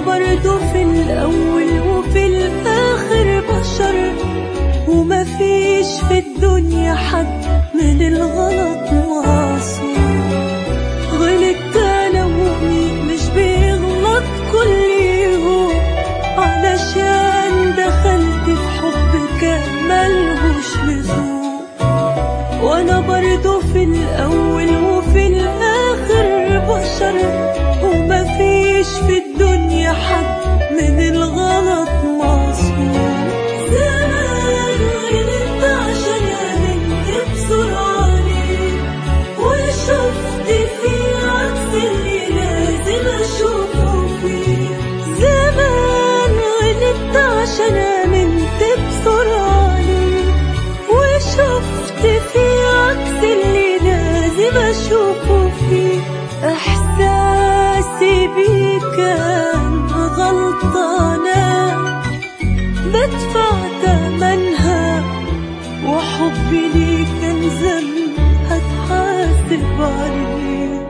برضو في الأول وفي الآخر بشر وما فيش في الدنيا حد من الغلط معصوم غلطت أنا ومين مش بيغلط كل يوم علشان دخلت في حب كان ملهوش لزوم وانا برضو في الاول وفي الاخر بشر وما فيش في الدنيا حد من الغلط معصوم زمان غلطت عشان امنت بسرعة وشفت فيه عكس اللي لازم اشوفه فيه زمان غلطت عشان امنت بسرعة وشفت فيه عكس اللي لازم اشوفه فيه احساسي بيه كان غلطانة بدفع تمنها وحبي ليه كان ذنب هتحاسب عليه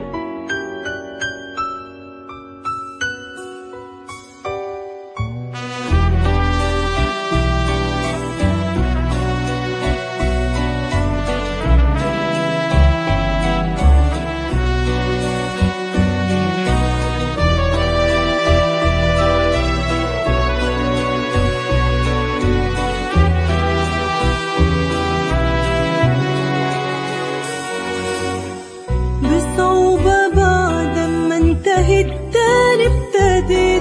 بصعوبة بعد ما انتهت تاني ابتديت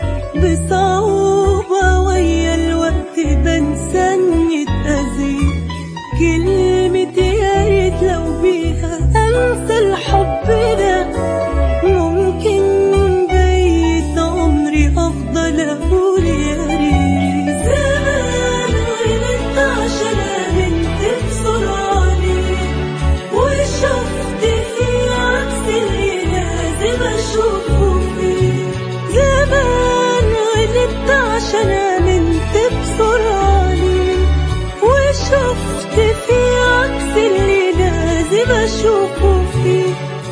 بصعوبة ويا الوقت بنسى اني اتأذيت كلمة يا ريت لو بيها انسى الحب ده ممكن بقيت عمري افضل اقول يا ريت زمان غلطت عشان امنت بسرعة ليه وشفت فيه عكس اللي لازم اشوفه فيه زمان غلطت عشان امنت بسرعة ليه وشفت فيه عكس اللي لازم اشوفه فيه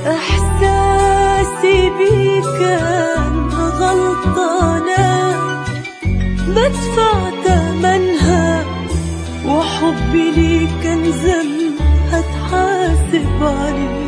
احساسي بيه كان غلطانة بدفع تمنها وحبي ليه كان ذنب هتحاسب عليه